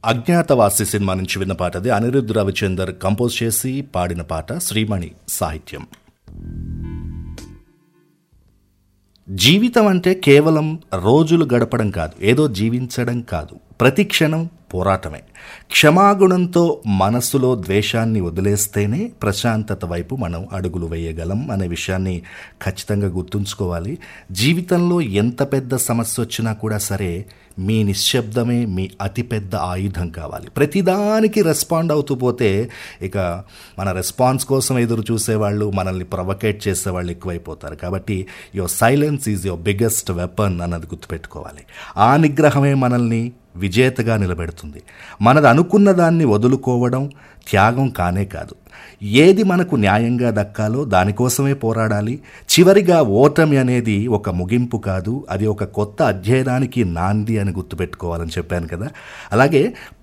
Agnyaathavaasi cinema నుంచి విన్న పాట అది అనిరుద్ధ్ రవిచందర్ కంపోజ్ చేసి పాడిన పాట శ్రీమణి సాహిత్యం జీవితం అంటే కేవలం రోజులు గడపడం కాదు ఏదో జీవించడం కాదు ప్రతి క్షణం పోరాటమే క్షమాగుణంతో మనస్సులో ద్వేషాన్ని వదిలేస్తేనే ప్రశాంతత వైపు మనం అడుగులు వేయగలం అనే విషయాన్ని ఖచ్చితంగా గుర్తుంచుకోవాలి జీవితంలో ఎంత పెద్ద సమస్య వచ్చినా కూడా సరే మీ నిశ్శబ్దమే మీ అతిపెద్ద ఆయుధం కావాలి ప్రతిదానికి రెస్పాండ్ అవుతూ పోతే ఇక మన రెస్పాన్స్ కోసం ఎదురు చూసేవాళ్ళు మనల్ని ప్రొవకేట్ చేసేవాళ్ళు ఎక్కువైపోతారు కాబట్టి your silence is your biggest weapon అన్నది గుర్తుపెట్టుకోవాలి ఆ నిగ్రహమే మనల్ని విజేతగా నిలబెడుతుంది మనది అనుకున్న దాన్ని వదులుకోవడం త్యాగం కానే కాదు ఏది మనకు న్యాయంగా దక్కాలో దానికోసమే పోరాడాలి చివరిగా ఓటమి అనేది ఒక ముగింపు కాదు అది ఒక కొత్త అధ్యయనానికి నాంది అని గుర్తుపెట్టుకోవాలని చెప్పాను కదా అలాగే